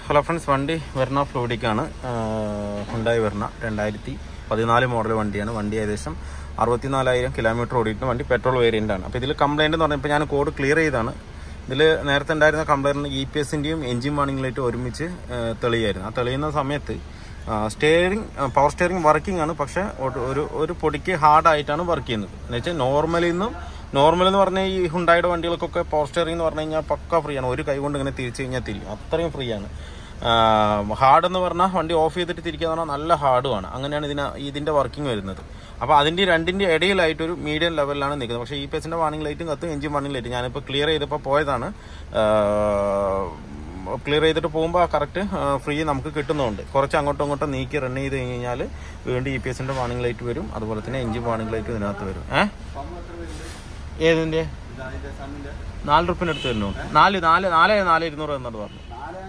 Hello friends വണ്ടി Verna ഫ്ലൂഡിക്കാണ് Hyundai Verna രണ്ടായിരത്തി പതിനാല് മോഡൽ വണ്ടിയാണ് വണ്ടി ഏകദേശം അറുപത്തിനാലായിരം കിലോമീറ്റർ ഓടിയിട്ട് വണ്ടി പെട്രോൾ വേരിയൻ്റ് ആണ് അപ്പോൾ ഇതിൽ കംപ്ലൈൻറ്റ് എന്ന് പറഞ്ഞപ്പോൾ ഞാൻ കോഡ് ക്ലിയർ ചെയ്താണ് ഇതിൽ നേരത്തെ ഉണ്ടായിരുന്ന കംപ്ലൈൻറ്റിന് ഇ പി എസിൻ്റെയും എൻജിൻ വാണിംഗ് ലൈറ്റ് ഒരുമിച്ച് ആ, തെളിയായിരുന്നു ആ തെളിയുന്ന സമയത്ത് സ്റ്റിയറിംഗ് പവർ സ്റ്റിയറിംഗ് വർക്കിംഗ് ആണ് പക്ഷേ ഒരു- ഒരു ഒരു പൊടിക്ക് ഹാർഡായിട്ടാണ് വർക്ക് ചെയ്യുന്നത് എന്ന് വെച്ചാൽ നോർമലിൽ നിന്നും നോർമൽ എന്ന് പറഞ്ഞാൽ ഈ ഹുണ്ടായുടെ വണ്ടികൾക്കൊക്കെ പവർ സ്റ്റിയറിംഗ് എന്ന് പറഞ്ഞു കഴിഞ്ഞാൽ പക്ക ഫ്രീ ആണ് ഒരു കൈ കൊണ്ട് ഇങ്ങനെ തിരിച്ചു കഴിഞ്ഞാൽ തിരിയും അത്രയും ഫ്രീ ആണ് ഹാർഡ് എന്ന് പറഞ്ഞാൽ വണ്ടി ഓഫ് ചെയ്തിട്ട് തിരിക്കുക എന്ന് പറഞ്ഞാൽ നല്ല ഹാർഡുമാണ് അങ്ങനെയാണ് ഇതിന് ഇതിന്റെ വർക്കിംഗ് വരുന്നത് അപ്പോൾ അതിന്റെ രണ്ടിന്റെ ഇടയിലായിട്ട് ഒരു മീഡിയം ലെവലിലാണ് നിൽക്കുന്നത് പക്ഷേ ഈ പേസിന്റെ വാണിംഗ് ലൈറ്റും കത്തും എഞ്ചിൻ വാണിംഗ് ലൈറ്റ് ഞാനിപ്പോൾ ക്ലിയർ ചെയ്തപ്പോൾ പോയതാണ് ക്ലിയർ ചെയ്തിട്ട് പോകുമ്പോൾ കറക്റ്റ് ഫ്രീ നമുക്ക് കിട്ടുന്നുണ്ട് കുറച്ച് അങ്ങോട്ടും ഇങ്ങോട്ടും നീക്കി റൺ ചെയ്ത് കഴിഞ്ഞ് കഴിഞ്ഞാൽ വീണ്ടും ഇ പി എസിന്റെ വാണിംഗ് ലൈറ്റ് വരും അതുപോലെ തന്നെ എഞ്ചിൻ വാണിംഗ് ലൈറ്റ് ഇതിനകത്ത് വരും ഏഹ് ഏതിന്റെ നാല് റുപ്പിന് അടുത്ത് വരുന്നു നാല് നാല് നാല് നാല് ഇരുന്നൂറ് എന്നോട് പറഞ്ഞു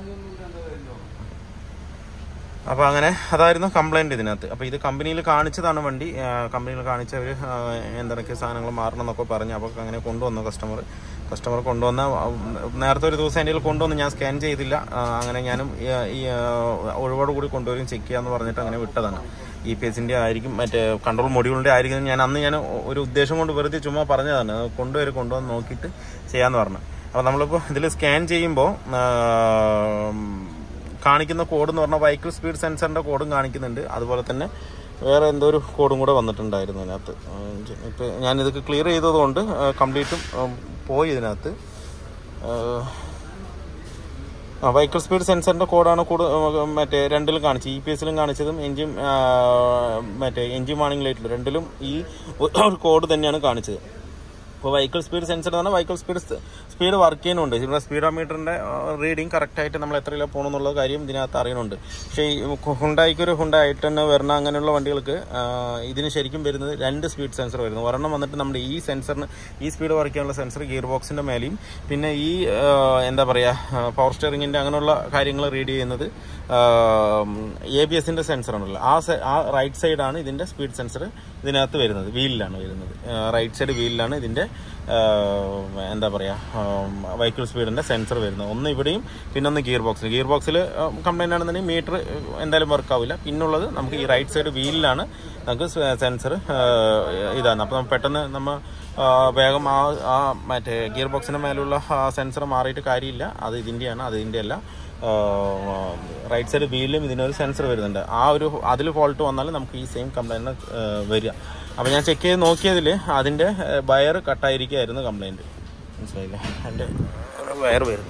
അപ്പോൾ അങ്ങനെ അതായിരുന്നു കംപ്ലൈൻറ്റ് ഇതിനകത്ത് അപ്പോൾ ഇത് കമ്പനിയിൽ കാണിച്ചതാണ് വണ്ടി കമ്പനിയിൽ കാണിച്ചവർ എന്തൊക്കെ സാധനങ്ങൾ മാറണം എന്നൊക്കെ പറഞ്ഞു അപ്പോൾ അങ്ങനെ കൊണ്ടുവന്നു കസ്റ്റമർ കസ്റ്റമർ കൊണ്ടുവന്ന ആ, നേരത്തെ ഒരു ദിവസം എൻ്റെ കയ്യിൽ കൊണ്ടുവന്ന് ഞാൻ സ്കാൻ ചെയ്തില്ല ആ, അങ്ങനെ ഞാനും ഈ, ഈ ആ, ഒഴിവോട് കൂടി കൊണ്ടുവരും ചെക്ക് ചെയ്യാമെന്ന് പറഞ്ഞിട്ട് അങ്ങനെ വിട്ടതാണ് ഇ പി എസിൻ്റെ ആയിരിക്കും മറ്റേ കൺട്രോൾ മൊഡ്യൂളിൻ്റെ ആയിരിക്കും ഞാൻ അന്ന് ഞാൻ ഒരു ഉദ്ദേശം കൊണ്ട് വെറുതെ ചുമ്മാ പറഞ്ഞതാണ് കൊണ്ടുവരും കൊണ്ടുവന്ന് നോക്കിയിട്ട് ചെയ്യാമെന്ന് പറഞ്ഞു അപ്പോൾ നമ്മളിപ്പോൾ ഇതിൽ സ്കാൻ ചെയ്യുമ്പോൾ കാണിക്കുന്ന കോഡ് എന്ന് പറഞ്ഞാൽ വെഹിക്കിൾ സ്പീഡ് സെൻസറിന്റെ കോഡും കാണിക്കുന്നുണ്ട് അതുപോലെ തന്നെ വേറെ എന്തോ ഒരു കോഡും കൂടെ വന്നിട്ടുണ്ടായിരുന്നു അതിനകത്ത് ഇപ്പോൾ ഞാൻ ഇതൊക്കെ ക്ലിയർ ചെയ്തതുകൊണ്ട് കംപ്ലീറ്റും പോയി ഇതിനകത്ത് വെഹിക്കിൾ സ്പീഡ് സെൻസറിന്റെ കോഡാണ് കൂടുതൽ മറ്റേ രണ്ടിലും കാണിച്ചത് ഇ പി എസിലും കാണിച്ചതും എഞ്ചിൻ മറ്റേ എഞ്ചിൻ വാണിംഗ് ലൈറ്റിലും രണ്ടിലും ഈ ഒരു കോഡ് തന്നെയാണ് കാണിച്ചത് ഇപ്പോൾ വെഹിക്കിൾ സ്പീഡ് സെൻസർ എന്ന് പറഞ്ഞാൽ വെഹിക്കിൾ സ്പീഡ് സ്പീഡ് വർക്ക് ചെയ്യുന്നുണ്ട് ഇവിടെ സ്പീഡോമീറ്ററിന്റെ റീഡിങ് കറക്റ്റ് ആയിട്ട് നമ്മൾ എത്ര കിലോ പോകണമെന്നുള്ള കാര്യം ഇതിനകത്ത് അറിയുന്നുണ്ട് പക്ഷേ ഈ ഹുണ്ടായിക്ക് ഒരു ഹുണ്ടായി തന്നെ വരുന്ന അങ്ങനെയുള്ള വണ്ടികൾക്ക് ആ, ഇതിന് ശരിക്കും വരുന്നത് രണ്ട് സ്പീഡ് സെൻസർ വരുന്നു ഒരെണ്ണം വന്നിട്ട് നമ്മുടെ ഈ സെൻസറിന് ഈ സ്പീഡ് വർക്ക് ചെയ്യാനുള്ള സെൻസർ ഗിയർ ബോക്സിന്റെ മേലെയും പിന്നെ ഈ ആ, എന്താ പറയുക പവർ സ്റ്റിയറിംഗിന്റെ അങ്ങനെയുള്ള കാര്യങ്ങൾ റീഡ് ചെയ്യുന്നത് എ ബി എസിന്റെ സെൻസർ ആണല്ലോ ആ സെ- ആ റൈറ്റ് സൈഡാണ് ഇതിന്റെ സ്പീഡ് സെൻസർ ഇതിനകത്ത് വരുന്നത് വീലിലാണ് വരുന്നത് റൈറ്റ് സൈഡ് വീലിലാണ് ഇതിന്റെ ആ, എന്താ പറയാ വെഹിക്കിൾ സ്പീഡിന്റെ സെൻസർ വരുന്നത് ഒന്ന് ഇവിടെയും പിന്നെ ഒന്ന് ഗിയർ ബോക്സിൽ ഗിയർ ബോക്സിൽ കംപ്ലൈന്റ് ആണെന്നുണ്ടെങ്കിൽ മീറ്റർ എന്തായാലും വർക്ക് ആവില്ല പിന്നുള്ളത് നമുക്ക് ഈ റൈറ്റ് സൈഡ് വീലിലാണ് നമുക്ക് സെൻസർ ഇതാണ് അപ്പോൾ നമ്മൾ പെട്ടെന്ന് നമ്മൾ ആ, വേഗം ആ ആ മറ്റേ ഗിയർ ബോക്സിന്റെ മേലുള്ള ആ സെൻസർ മാറിയിട്ട് കാര്യമില്ല അത് ഇതിന്റെയാണ് അത് ഇതിന്റെ അല്ല റൈറ്റ് സൈഡ് വീലിലും ഇതിനൊരു സെൻസർ വരുന്നുണ്ട് ആ ഒരു അതിൽ ഫോൾട്ട് വന്നാൽ നമുക്ക് ഈ സെയിം കംപ്ലൈൻറ്റ് വരിക അപ്പോൾ ഞാൻ ചെക്ക് ചെയ്ത് നോക്കിയതിൽ അതിൻ്റെ വയർ കട്ടായിരിക്കുകയായിരുന്നു കംപ്ലൈൻറ്റ് മനസ്സിലായില്ലേ എൻ്റെ വയർ വരുന്നു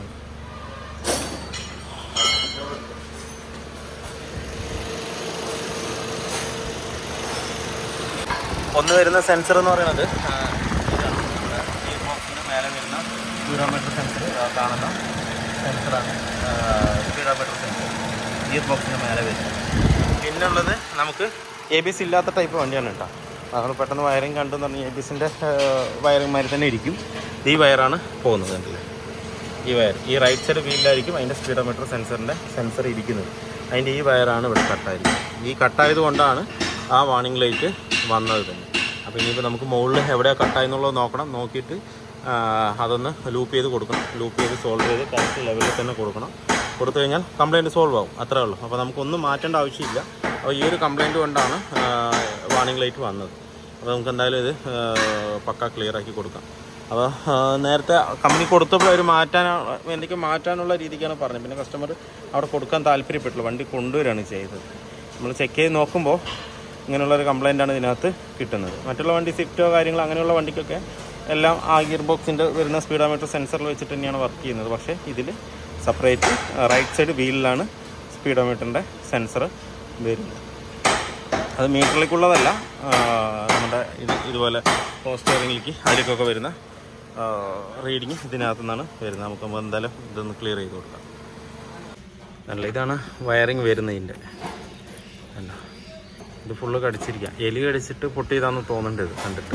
ഒന്ന് വരുന്ന സെൻസർ എന്ന് പറയുന്നത് ആ, ഇതാണ്. നമ്മുടെ ഗിയർ ബോക്സിന് മേലെ വരുന്ന സ്പീഡോമീറ്റർ സെൻസർ കാണുന്ന സെൻസറാണ് സ്പീഡോമീറ്റർ സെൻസർ ഗിയർ ബോക്സിന് മേലെ വരുന്നത് പിന്നുള്ളത് നമുക്ക് എ ബി എസ് ഇല്ലാത്ത ടൈപ്പ് വണ്ടിയാണ് കേട്ടോ നമ്മൾ പെട്ടെന്ന് വയറിങ് കണ്ടെന്ന് പറഞ്ഞാൽ എ ബി എസിൻ്റെ വയറിങ് മാതിരി തന്നെ ഇരിക്കും ഈ വയറാണ് പോകുന്നത് കണ്ടില്ലേ ഈ വയർ ഈ റൈറ്റ് സൈഡ് വീലിലായിരിക്കും അതിൻ്റെ സ്പീഡോമീറ്റർ സെൻസറിൻ്റെ സെൻസർ ഇരിക്കുന്നത് അതിൻ്റെ ഈ വയറാണ് ഇവിടെ കട്ടായിരിക്കും ഈ കട്ടായത് കൊണ്ടാണ് ആ വാണിംഗ് ലൈറ്റ് വന്നത് തന്നെ അപ്പോൾ ഇനിയിപ്പോൾ നമുക്ക് മുകളിൽ എവിടെയാണ് കട്ടായെന്നുള്ളത് നോക്കണം നോക്കിയിട്ട് ആ, അതൊന്ന് ലൂപ്പ് ചെയ്ത് കൊടുക്കണം ലൂപ്പ് ചെയ്ത് സോൾവ് ചെയ്ത് കറക്റ്റ് ലെവലിൽ തന്നെ കൊടുക്കണം കൊടുത്തു കഴിഞ്ഞാൽ കംപ്ലയിൻറ്റ് സോൾവ് ആവും അത്രേ ഉള്ളൂ അപ്പോൾ നമുക്കൊന്നും മാറ്റേണ്ട ആവശ്യമില്ല അപ്പോൾ ഈ ഒരു കംപ്ലയിൻറ്റ് കൊണ്ടാണ് വാണിംഗ് ലൈറ്റ് വന്നത് അപ്പോൾ നമുക്ക് എന്തായാലും ഇത് ആ, പക്ക ക്ലിയർ ആക്കി കൊടുക്കാം അപ്പോൾ നേരത്തെ കമ്പനി കൊടുത്തപ്പോൾ അവർ മാറ്റാൻ എനിക്ക് മാറ്റാനുള്ള രീതിക്കാണ് പറഞ്ഞത് പിന്നെ കസ്റ്റമർ അവിടെ കൊടുക്കാൻ താല്പര്യപ്പെട്ടില്ല വണ്ടി കൊണ്ടുവരികയാണ് ചെയ്തത് നമ്മൾ ചെക്ക് ചെയ്ത് നോക്കുമ്പോൾ ഇങ്ങനെയുള്ളൊരു കംപ്ലൈൻ്റ് ആണ് ഇതിനകത്ത് കിട്ടുന്നത് മറ്റുള്ള വണ്ടി സ്വിഫ്റ്റോ കാര്യങ്ങളോ അങ്ങനെയുള്ള വണ്ടിക്കൊക്കെ എല്ലാം ആ ഗിയർ ബോക്സിൻ്റെ വരുന്ന സ്പീഡോമീറ്റർ സെൻസറിൽ വെച്ചിട്ട് തന്നെയാണ് വർക്ക് ചെയ്യുന്നത് പക്ഷേ ഇതിൽ സെപ്പറേറ്റ് റൈറ്റ് സൈഡ് വീലിലാണ് സ്പീഡോമീറ്ററിൻ്റെ സെൻസർ വരുന്നത് അത് മീറ്ററിലേക്കുള്ളതല്ല ആ, നമ്മുടെ ഇത് ഇതുപോലെ പോസ്റ്ററിങ്ങിലേക്ക് അതിലേക്കൊക്കെ വരുന്ന റീഡിങ് ഇതിനകത്തു നിന്നാണ് വരുന്നത് നമുക്ക് അപ്പോൾ എന്തായാലും ഇതൊന്ന് ക്ലിയർ ചെയ്ത് കൊടുക്കാം അല്ല ഇതാണ് വയറിങ് വരുന്നതിൻ്റെ അല്ല ഇത് ഫുള്ള് കടിച്ചിരിക്കുക എലി കടിച്ചിട്ട് പൊട്ടിയതാന്ന് തോന്നുന്നുണ്ട് ഇത് കണ്ടിട്ട്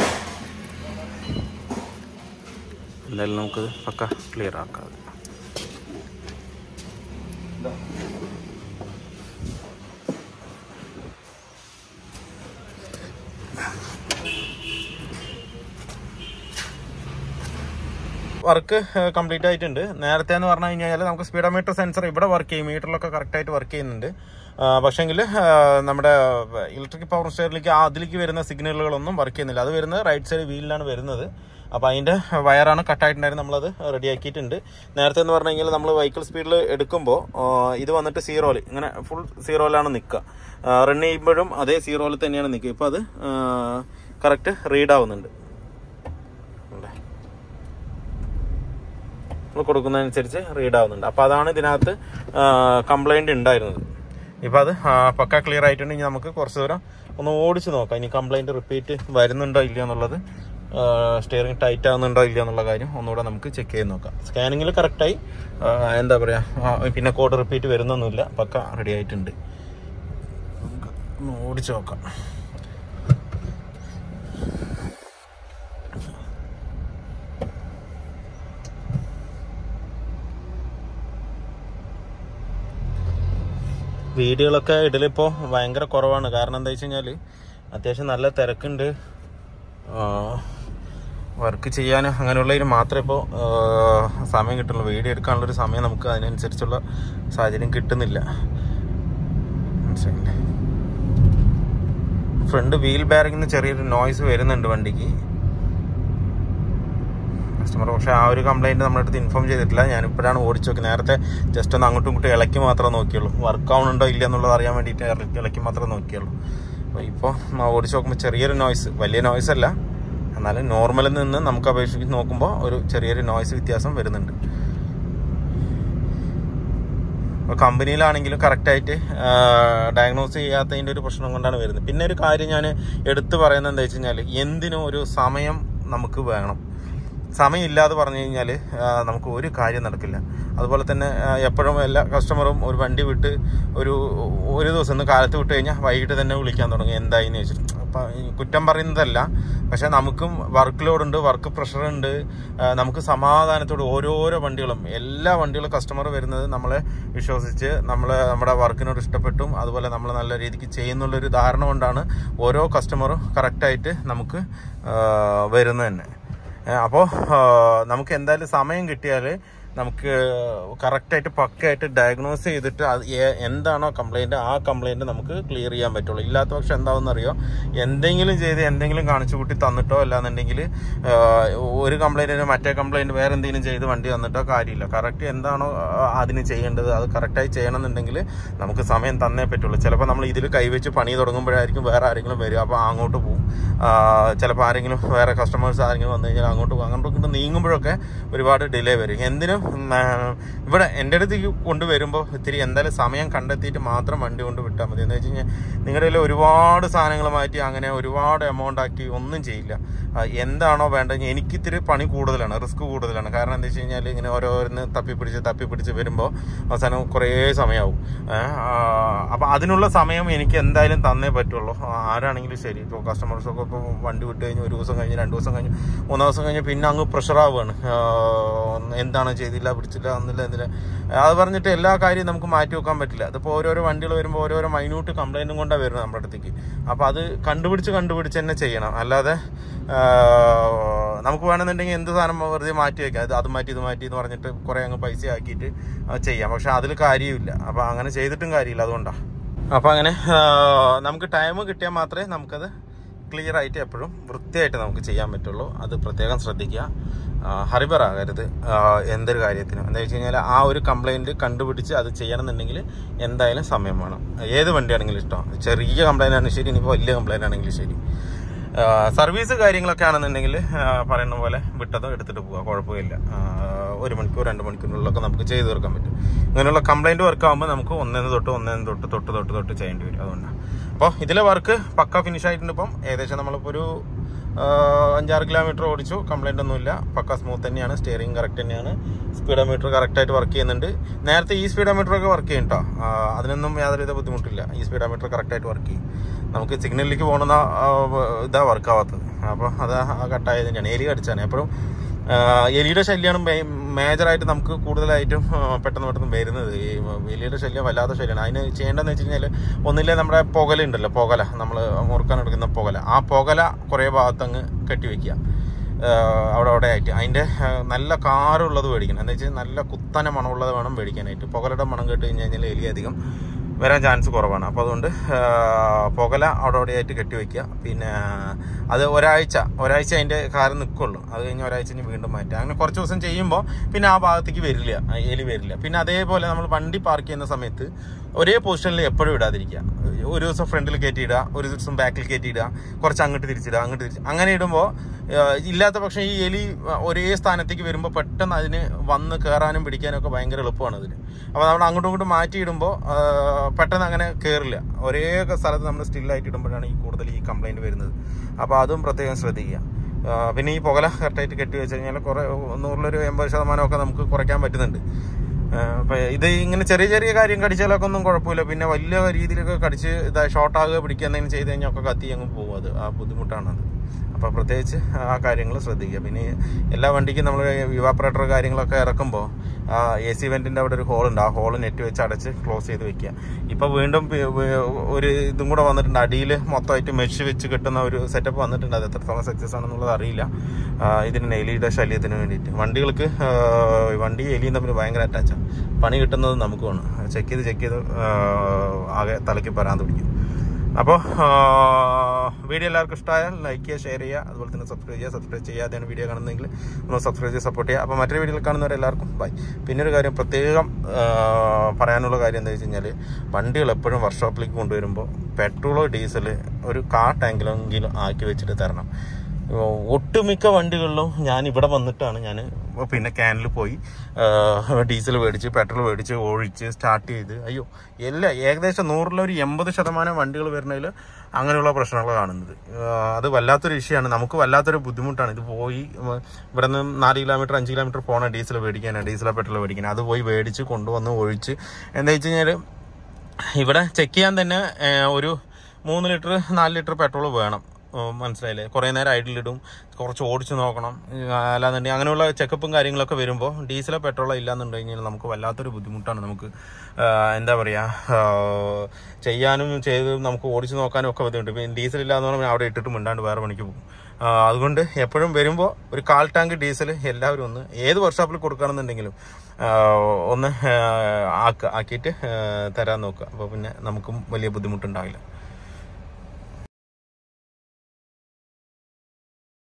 എന്തായാലും നമുക്കത് പക്ക ക്ലിയർ ആക്കാം വർക്ക് കംപ്ലീറ്റ് ആയിട്ടുണ്ട് നേരത്തെ എന്ന് പറഞ്ഞു കഴിഞ്ഞാൽ നമുക്ക് സ്പീഡോമീറ്റർ സെൻസർ ഇവിടെ വർക്ക് ചെയ്യും മീറ്ററിലൊക്കെ കറക്റ്റ് ആയിട്ട് വർക്ക് ചെയ്യുന്നുണ്ട് പക്ഷെങ്കിൽ നമ്മുടെ ഇലക്ട്രിക് പവർ സ്റ്റേറിലേക്ക് അതിലേക്ക് വരുന്ന സിഗ്നലുകളൊന്നും വർക്ക് ചെയ്യുന്നില്ല അത് വരുന്നത് റൈറ്റ് സൈഡ് വീലിലാണ് വരുന്നത് അപ്പോൾ അതിൻ്റെ വയറാണ് കട്ടായിട്ടുണ്ടായിരുന്നു നമ്മളത് റെഡിയാക്കിയിട്ടുണ്ട് നേരത്തെ എന്ന് പറഞ്ഞു കഴിഞ്ഞാൽ നമ്മൾ വെഹിക്കിൾ സ്പീഡിൽ എടുക്കുമ്പോൾ ഇത് വന്നിട്ട് സീറോയിൽ ഇങ്ങനെ ഫുൾ സീറോയിലാണ് നിൽക്കുക റൺ ചെയ്യുമ്പോഴും അതേ സീറോയിൽ തന്നെയാണ് നിൽക്കുക ഇപ്പോൾ അത് കറക്റ്റ് റീഡ് ആവുന്നുണ്ട് നമ്മൾ കൊടുക്കുന്നതനുസരിച്ച് റീഡ് ആവുന്നുണ്ട് അപ്പോൾ അതാണ് ഇതിനകത്ത് കംപ്ലൈൻറ്റ് ഉണ്ടായിരുന്നത് ഇപ്പോൾ അത് ആ, പക്ക ക്ലിയർ ആയിട്ടുണ്ട് ഇനി നമുക്ക് കുറച്ച് ദൂരം ഒന്ന് ഓടിച്ച് നോക്കാം ഇനി കംപ്ലൈൻറ്റ് റിപ്പീറ്റ് വരുന്നുണ്ടോ ഇല്ലയോ എന്നുള്ളത് സ്റ്റിയറിംഗ് ടൈറ്റ് ആവുന്നുണ്ടോ ഇല്ലയോ എന്നുള്ള കാര്യം ഒന്നുകൂടെ നമുക്ക് ചെക്ക് ചെയ്ത് നോക്കാം സ്കാനിങ്ങിൽ കറക്റ്റായി എന്താ പറയുക പിന്നെ കോഡ് റിപ്പീറ്റ് വരുന്നൊന്നുമില്ല പക്ക റെഡി ആയിട്ടുണ്ട് നമുക്ക് ഒന്ന് ഓടിച്ച് നോക്കാം വീഡിയോകളൊക്കെ ഇടലിപ്പോൾ ഭയങ്കര കുറവാണ് കാരണം എന്താ വെച്ച് കഴിഞ്ഞാൽ അത്യാവശ്യം നല്ല തിരക്കുണ്ട് വർക്ക് ചെയ്യാൻ അങ്ങനെയുള്ളതിന് മാത്രമേ ഇപ്പോൾ സമയം കിട്ടുള്ളൂ വീഡിയോ എടുക്കാനുള്ളൊരു സമയം നമുക്ക് അതിനനുസരിച്ചുള്ള സാഹചര്യം കിട്ടുന്നില്ല മനസ്സിലായില്ലേ ഫ്രണ്ട് വീൽ ബാരിങ്ങിന് ചെറിയൊരു നോയ്സ് വരുന്നുണ്ട് വണ്ടിക്ക് കസ്റ്റമർ പക്ഷേ ആ ഒരു കംപ്ലൈൻറ്റ് നമ്മുടെ അടുത്ത് ഇൻഫോം ചെയ്തിട്ടില്ല ഞാൻ ഇപ്പോഴാണ് ഓടിച്ചു നോക്കി നേരത്തെ ജസ്റ്റ് ഒന്ന് അങ്ങോട്ടും ഇങ്ങോട്ടും ഇളക്കി മാത്രമേ നോക്കിയുള്ളൂ വർക്ക് ആവുന്നുണ്ടോ ഇല്ല എന്നുള്ളത് അറിയാൻ വേണ്ടിയിട്ട് ഇളക്കി- ഇളക്കി മാത്രമേ നോക്കിയുള്ളൂ അപ്പോൾ ഇപ്പോൾ ഓടിച്ച് നോക്കുമ്പോൾ ചെറിയൊരു നോയ്സ് വലിയ നോയ്സ് അല്ല എന്നാലും നോർമലിൽ നിന്ന് നമുക്ക് അപേക്ഷിച്ച് നോക്കുമ്പോൾ ഒരു ചെറിയൊരു നോയ്സ് വ്യത്യാസം വരുന്നുണ്ട് അപ്പോൾ കമ്പനിയിലാണെങ്കിലും കറക്റ്റായിട്ട് ഡയഗ്നോസ് ചെയ്യാത്തതിൻ്റെ ഒരു പ്രശ്നം കൊണ്ടാണ് വരുന്നത് പിന്നെ ഒരു കാര്യം ഞാൻ എടുത്തു പറയുന്നത് എന്താ വെച്ച് കഴിഞ്ഞാൽ എന്തിനും ഒരു സമയം നമുക്ക് വേണം സമയമില്ലാതെ പറഞ്ഞു കഴിഞ്ഞാൽ നമുക്ക് ഒരു കാര്യം നടക്കില്ല അതുപോലെ തന്നെ ആ, എപ്പോഴും എല്ലാ കസ്റ്റമറും ഒരു വണ്ടി വിട്ട് ഒരു ഒരു ദിവസം ഒന്ന് കാലത്ത് വിട്ട് കഴിഞ്ഞാൽ വൈകിട്ട് തന്നെ വിളിക്കാൻ തുടങ്ങും എന്തായിന്ന് ചോദിച്ചിട്ട് അപ്പം ഈ കുറ്റം പറയുന്നതല്ല പക്ഷെ നമുക്കും വർക്ക് ലോഡ് ഉണ്ട് വർക്ക് പ്രഷർ ഉണ്ട് ആ, നമുക്ക് സമാധാനത്തോട് ഓരോരോ വണ്ടികളും എല്ലാ വണ്ടികളും കസ്റ്റമർ വരുന്നത് നമ്മളെ വിശ്വസിച്ച് നമ്മളെ നമ്മുടെ വർക്കിനോട് ഇഷ്ടപ്പെട്ടും അതുപോലെ നമ്മൾ നല്ല രീതിക്ക് ചെയ്യുന്നുള്ളൊരു ധാരണ കൊണ്ടാണ് ഓരോ കസ്റ്റമറും കറക്റ്റായിട്ട് നമുക്ക് ആ, വരുന്നത് തന്നെ അപ്പോൾ നമുക്ക് എന്തായാലും സമയം കിട്ടിയാൽ നമുക്ക് കറക്റ്റായിട്ട് പക്കയായിട്ട് ഡയഗ്നോസ് ചെയ്തിട്ട് അത് ഏ- എന്താണോ കംപ്ലൈൻറ്റ് ആ കംപ്ലൈൻറ്റ് നമുക്ക് ക്ലിയർ ചെയ്യാൻ പറ്റുള്ളൂ ഇല്ലാത്ത പക്ഷെ എന്താണെന്ന് അറിയോ എന്തെങ്കിലും ചെയ്ത് എന്തെങ്കിലും കാണിച്ചു കൂട്ടി തന്നിട്ടോ അല്ലാന്നുണ്ടെങ്കിൽ ഒരു കംപ്ലൈൻറ്റിന് മറ്റേ കംപ്ലൈൻറ്റ് വേറെ എന്തെങ്കിലും ചെയ്ത് വണ്ടി തന്നിട്ടോ കാര്യമില്ല കറക്റ്റ് എന്താണോ ആ, അതിന് ചെയ്യേണ്ടത് അത് കറക്റ്റായി ചെയ്യണമെന്നുണ്ടെങ്കിൽ നമുക്ക് സമയം തന്നേ പറ്റുള്ളൂ ചിലപ്പോൾ നമ്മൾ ഇതിൽ കൈവച്ച് പണി തുടങ്ങുമ്പോഴായിരിക്കും വേറെ ആരെങ്കിലും വരിക അപ്പോൾ അങ്ങോട്ട് പോകും ചിലപ്പോൾ ആരെങ്കിലും വേറെ കസ്റ്റമേഴ്സ് ആരെങ്കിലും വന്നു കഴിഞ്ഞാൽ അങ്ങോട്ട് പോകും അങ്ങോട്ട് ഇങ്ങോട്ട് നീങ്ങുമ്പോഴൊക്കെ ഒരുപാട് ഡിലേ വരും എന്തിനും ഉം, ആ, ഇവിടെ എൻ്റെ അടുത്തേക്ക് കൊണ്ടുവരുമ്പോൾ ഇത്തിരി എന്തായാലും സമയം കണ്ടെത്തിയിട്ട് മാത്രം വണ്ടി കൊണ്ട് വിട്ടാൽ മതി എന്ന് വെച്ച് കഴിഞ്ഞാൽ നിങ്ങളുടെ കയ്യിൽ ഒരുപാട് സാധനങ്ങൾ മാറ്റി അങ്ങനെ ഒരുപാട് എമൗണ്ട് ആക്കി ഒന്നും ചെയ്യില്ല ആ, എന്താണോ വേണ്ടത് എനിക്ക് ഇത്തിരി പണി കൂടുതലാണ് റിസ്ക് കൂടുതലാണ് കാരണം എന്താ വെച്ച് കഴിഞ്ഞാൽ ഇങ്ങനെ ഓരോന്ന് തപ്പിപ്പിടിച്ച് തപ്പിപ്പിടിച്ച് വരുമ്പോൾ അവസാനം കുറേ സമയമാവും അപ്പം അതിനുള്ള സമയം എനിക്ക് എന്തായാലും തന്നേ പറ്റുള്ളൂ ആ, ആരാണെങ്കിലും ശരി ഇപ്പോൾ കസ്റ്റമേഴ്സൊക്കെ ഇപ്പോൾ വണ്ടി വിട്ട് കഴിഞ്ഞ് ഒരു ദിവസം കഴിഞ്ഞ് രണ്ട് ദിവസം കഴിഞ്ഞ് മൂന്ന് ദിവസം കഴിഞ്ഞ് പിന്നെ അങ്ങ് പ്രഷറാവുകയാണ് എന്താണ് ചെയ്തില്ല പിടിച്ചില്ല എന്നില്ല എന്നില്ല അത് പറഞ്ഞിട്ട് എല്ലാ കാര്യവും നമുക്ക് മാറ്റി വെക്കാൻ പറ്റില്ല അതിപ്പോൾ ഓരോരോ വണ്ടികൾ വരുമ്പോൾ ഓരോരോ മൈന്യൂട്ട് കംപ്ലൈൻറ്റും കൊണ്ടാണ് വരുന്നത് നമ്മുടെ അടുത്തേക്ക് അപ്പോൾ അത് കണ്ടുപിടിച്ച് കണ്ടുപിടിച്ച് തന്നെ ചെയ്യണം അല്ലാതെ ആ, നമുക്ക് വേണമെന്നുണ്ടെങ്കിൽ എന്ത് സാധനം വെറുതെ മാറ്റി വെക്കാം അത് അത് മാറ്റി ഇത് മാറ്റി എന്ന് പറഞ്ഞിട്ട് കുറേ അങ്ങ് പൈസ ആക്കിയിട്ട് ആ, ചെയ്യാം പക്ഷെ അതിൽ കാര്യമില്ല അപ്പോൾ അങ്ങനെ ചെയ്തിട്ടും കാര്യമില്ല അതുകൊണ്ടാണ് അപ്പോൾ അങ്ങനെ ആ, നമുക്ക് ടൈം കിട്ടിയാൽ മാത്രമേ നമുക്കത് ക്ലിയർ ആയിട്ട് എപ്പോഴും വൃത്തിയായിട്ട് നമുക്ക് ചെയ്യാൻ പറ്റുള്ളൂ അത് പ്രത്യേകം ശ്രദ്ധിക്കുക ഹറിബറാകരുത് എന്തൊരു കാര്യത്തിനും എന്താ വെച്ച് കഴിഞ്ഞാൽ ആ ഒരു കംപ്ലൈൻറ്റ് കണ്ടുപിടിച്ച് അത് ചെയ്യണമെന്നുണ്ടെങ്കിൽ എന്തായാലും സമയം വേണം ഏത് വണ്ടിയാണെങ്കിലും ഇഷ്ടം ചെറിയ കംപ്ലൈൻ്റ് ആണെങ്കിലും ശരി ഇനിയിപ്പോൾ വലിയ കംപ്ലൈൻ്റ് ആണെങ്കിലും ശരി ആ, സർവീസ് കാര്യങ്ങളൊക്കെ ആണെന്നുണ്ടെങ്കിൽ ആ, പറയുന്ന പോലെ വിട്ടതോ എടുത്തിട്ട് പോവുക കുഴപ്പമില്ല ആ, ഒരു മണിക്കൂർ രണ്ട് മണിക്കൂറിനുള്ളിലൊക്കെ നമുക്ക് ചെയ്തു തീർക്കാൻ പറ്റും ഇങ്ങനെയുള്ള കംപ്ലൈൻറ്റ് വർക്ക് ആകുമ്പോൾ നമുക്ക് ഒന്നേന്ന് തൊട്ട് ഒന്നേന്ന് തൊട്ട് തൊട്ട് തൊട്ട് തൊട്ട് ചെയ്യേണ്ടി വരും അതുകൊണ്ടാണ് അപ്പോൾ ഇതിലെ വർക്ക് പക്ക ഫിനിഷ് ആയിട്ടുണ്ട് ഇപ്പം ഏകദേശം നമ്മളിപ്പോൾ ഒരു ആ, അഞ്ചാറ് കിലോമീറ്റർ ഓടിച്ചു കംപ്ലൈൻ്റ് ഒന്നുമില്ല പക്ക സ്മൂത്ത് തന്നെയാണ് സ്റ്റിയറിംഗ് കറക്റ്റ് തന്നെയാണ് സ്പീഡോമീറ്റർ കറക്റ്റായിട്ട് വർക്ക് ചെയ്യുന്നുണ്ട് നേരത്തെ ഈ സ്പീഡോമീറ്റർ ഒക്കെ വർക്ക് ചെയ്യും കേട്ടോ ആ, അതിനൊന്നും യാതൊരുവിധ ബുദ്ധിമുട്ടില്ല ഈ സ്പീഡോമീറ്റർ കറക്റ്റായിട്ട് വർക്ക് ചെയ്യും നമുക്ക് സിഗ്നലിലേക്ക് പോകുന്ന ആ, ഇതാ വർക്ക് ആവാത്തത് അപ്പോൾ അത് ആ കട്ടായത് തന്നെയാണ് എലി കടിച്ചാണ് എപ്പോഴും ആ, എലിയുടെ ശല്യമാണ് മേ- മേജറായിട്ട് നമുക്ക് കൂടുതലായിട്ടും ആ, പെട്ടെന്ന് പെട്ടെന്ന് വരുന്നത് ഈ എലിയുടെ ശല്യം വല്ലാത്ത ശല്യമാണ് അതിന് ചെയ്യേണ്ടതെന്ന് വെച്ച് കഴിഞ്ഞാൽ ഒന്നില്ലേ നമ്മുടെ പുകല ഉണ്ടല്ലോ പുകല നമ്മൾ മുറുക്കാൻ എടുക്കുന്ന പുകല ആ പുകല കുറേ ഭാഗത്തങ്ങ് കെട്ടിവെക്കുക അവിടെ അവിടെ ആയിട്ട് അതിൻ്റെ നല്ല കാറുള്ളത് മേടിക്കണം എന്താ വെച്ചാൽ നല്ല കുത്തനെ മണമുള്ളത് വേണം മേടിക്കാനായിട്ട് പുകലയുടെ മണം കേട്ട് കഴിഞ്ഞ് കഴിഞ്ഞാൽ എലി അധികം വരാൻ ചാൻസ് കുറവാണ് അപ്പോൾ അതുകൊണ്ട് ആ, പുകല അവിടെ അവിടെ ആയിട്ട് കെട്ടി വെക്കുക പിന്നെ അത് ഒരാഴ്ച ഒരാഴ്ച അതിൻ്റെ കാര്യം നിൽക്കുള്ളൂ അത് കഴിഞ്ഞ് ഒരാഴ്ച കഴിഞ്ഞ് വീണ്ടും മാറ്റുക അങ്ങനെ കുറച്ച് ദിവസം ചെയ്യുമ്പോൾ പിന്നെ ആ ഭാഗത്തേക്ക് വരില്ല ആ എലി വരില്ല പിന്നെ അതേപോലെ നമ്മൾ വണ്ടി പാർക്ക് ചെയ്യുന്ന സമയത്ത് ഒരേ പൊസിഷനിൽ എപ്പോഴും ഇടാതിരിക്കുക ഒരു ദിവസം ഫ്രണ്ടിൽ കയറ്റിയിടുക ഒരു ദിവസം ബാക്കിൽ കയറ്റിയിടുക കുറച്ച് അങ്ങോട്ട് തിരിച്ചിടുക അങ്ങോട്ട് തിരിച്ച് അങ്ങനെ ഇടുമ്പോൾ ഇല്ലാത്ത പക്ഷം ഈ എലി ആ, ഒരേ സ്ഥാനത്തേക്ക് വരുമ്പോൾ പെട്ടെന്ന് അതിന് വന്ന് കയറാനും പിടിക്കാനും ഒക്കെ ഭയങ്കര എളുപ്പമാണ് അതിന് അപ്പോൾ നമ്മൾ അങ്ങോട്ടും ഇങ്ങോട്ടും മാറ്റി ഇടുമ്പോൾ പെട്ടെന്ന് അങ്ങനെ കയറില്ല ഒരേ സ്ഥലത്ത് നമ്മൾ സ്റ്റില്ലായിട്ട് ഇടുമ്പോഴാണ് ഈ കൂടുതൽ ഈ കംപ്ലൈൻറ്റ് വരുന്നത് അപ്പോൾ അതും പ്രത്യേകം ശ്രദ്ധിക്കുക ആ, പിന്നെ ഈ പുകല കറക്റ്റായിട്ട് കെട്ടി വെച്ച് കഴിഞ്ഞാൽ കുറേ നൂറിലൊരു എൺപത് ശതമാനമൊക്കെ നമുക്ക് കുറയ്ക്കാൻ പറ്റുന്നുണ്ട് അപ്പോൾ ഇത് ഇങ്ങനെ ചെറിയ ചെറിയ കാര്യം കടിച്ചാലൊക്കെ ഒന്നും കുഴപ്പമില്ല പിന്നെ വലിയ രീതിയിലൊക്കെ കടിച്ച് ഇതാ ഷോർട്ടാകുക പിടിക്കുക എന്തെങ്കിലും ചെയ്ത് കഴിഞ്ഞാൽ ഒക്കെ കത്തി അങ്ങ് പോകും അത് ആ ബുദ്ധിമുട്ടാണത് അപ്പോൾ പ്രത്യേകിച്ച് ആ കാര്യങ്ങൾ ശ്രദ്ധിക്കുക പിന്നെ എല്ലാ വണ്ടിക്കും നമ്മൾ ഇവാപ്പറേറ്റർ കാര്യങ്ങളൊക്കെ ഇറക്കുമ്പോൾ ആ എ സി വെൻറ്റിൻ്റെ അവിടെ ഒരു ഹോൾ ഉണ്ട് ആ ഹോൾ നെറ്റ് വെച്ച് അടച്ച് ക്ലോസ് ചെയ്ത് വെക്കുക ഇപ്പോൾ വീണ്ടും പി- വേ- ഒരു ഇതും കൂടെ വന്നിട്ടുണ്ട് അടിയിൽ മൊത്തമായിട്ട് മെഷ് വെച്ച് കിട്ടുന്ന ഒരു സെറ്റപ്പ് വന്നിട്ടുണ്ട് അത് എത്രത്തോളം സക്സസ് ആണെന്നുള്ളത് അറിയില്ല ആ, ഇതിന് എലിയുടെ ശല്യത്തിന് വേണ്ടിയിട്ട് വണ്ടികൾക്ക് ആ, വണ്ടി എലിയും തമ്മിൽ ഭയങ്കര അറ്റാച്ചാണ് പണി കിട്ടുന്നത് നമുക്ക് വേണം ചെക്ക് ചെയ്ത് ചെക്ക് ചെയ്ത് ആ, ആകെ തലയ്ക്ക് പരാന്ത് പിടിക്കും അപ്പോൾ വീഡിയോ എല്ലാവർക്കും ഇഷ്ടമായാൽ ലൈക്ക് ചെയ്യുക ഷെയർ ചെയ്യുക അതുപോലെ തന്നെ സബ്സ്ക്രൈബ് ചെയ്യുക സബ്സ്ക്രൈബ് ചെയ്യാതെയാണ് വീഡിയോ കാണുന്നതെങ്കിൽ ഒന്ന് സബ്സ്ക്രൈബ് ചെയ്ത് സപ്പോർട്ട് ചെയ്യുക അപ്പോൾ മറ്റൊരു വീഡിയോയിൽ കാണുന്നവരെല്ലാവർക്കും ബൈ പിന്നെ ഒരു കാര്യം പ്രത്യേകം ആ, പറയാനുള്ള കാര്യം എന്താ വെച്ച് കഴിഞ്ഞാൽ വണ്ടികൾ എപ്പോഴും വർക്ക്ഷോപ്പിലേക്ക് കൊണ്ടുവരുമ്പോൾ പെട്രോളോ ഡീസൽ ഒരു കാർ ടാങ്കിലെങ്കിലും ആക്കി വെച്ചിട്ട് തരണം ഒട്ടുമിക്ക വണ്ടികളിലും ഞാൻ ഇവിടെ വന്നിട്ടാണ് ഞാൻ പിന്നെ ക്യാനിൽ പോയി ഡീസൽ മേടിച്ച് പെട്രോൾ മേടിച്ച് ഒഴിച്ച് സ്റ്റാർട്ട് ചെയ്ത് അയ്യോ എല്ലാ ഏകദേശം നൂറിലൊരു എൺപത് ശതമാനം വണ്ടികൾ വരുന്നതിൽ അങ്ങനെയുള്ള പ്രശ്നങ്ങൾ കാണുന്നത് ആ, അത് വല്ലാത്തൊരു വിഷയമാണ് നമുക്ക് വല്ലാത്തൊരു ബുദ്ധിമുട്ടാണ് ഇത് പോയി ഉം, ഇവിടെ നിന്ന് നാല് കിലോമീറ്റർ അഞ്ച് കിലോമീറ്റർ പോകണം ഡീസൽ മേടിക്കാനാണ് ഡീസലോ പെട്രോൾ മേടിക്കാൻ അത് പോയി മേടിച്ച് കൊണ്ടുവന്ന് ഒഴിച്ച് എന്താ വെച്ച് കഴിഞ്ഞാൽ ഇവിടെ ചെക്ക് ചെയ്യാൻ തന്നെ ഏ, ഒരു മൂന്ന് ലിറ്റർ നാല് ലിറ്റർ പെട്രോൾ വേണം ഓ, മനസ്സിലായില്ലേ കുറേ നേരം ഐഡിലിടും കുറച്ച് ഓടിച്ച് നോക്കണം ഏ, അല്ലാന്നുണ്ടെങ്കിൽ അങ്ങനെയുള്ള ചെക്കപ്പും കാര്യങ്ങളൊക്കെ വരുമ്പോൾ ഡീസലോ പെട്രോളോ ഇല്ലാന്നുണ്ട് കഴിഞ്ഞാൽ നമുക്ക് വല്ലാത്തൊരു ബുദ്ധിമുട്ടാണ് നമുക്ക് ആ, എന്താ പറയുക ചെയ്യാനും ചെയ്ത് നമുക്ക് ഓടിച്ച് നോക്കാനും ഒക്കെ ബുദ്ധിമുട്ട് ഇപ്പം ഡീസൽ ഇല്ലാന്ന് പറഞ്ഞാൽ അവിടെ ഇട്ടിട്ട് മിണ്ടാണ്ട് വേറെ പണിക്ക് പോകും ആ, അതുകൊണ്ട് എപ്പോഴും വരുമ്പോൾ ഒരു കാൽ ടാങ്ക് ഡീസൽ എല്ലാവരും ഒന്ന് ഏത് വർക്ക്ഷോപ്പിൽ കൊടുക്കുകയാണെന്നുണ്ടെങ്കിലും ആ, ഒന്ന് ആ, ആക്ക ആക്കിയിട്ട് ആ, തരാൻ നോക്കുക അപ്പോൾ പിന്നെ നമുക്കും വലിയ ബുദ്ധിമുട്ടുണ്ടാവില്ല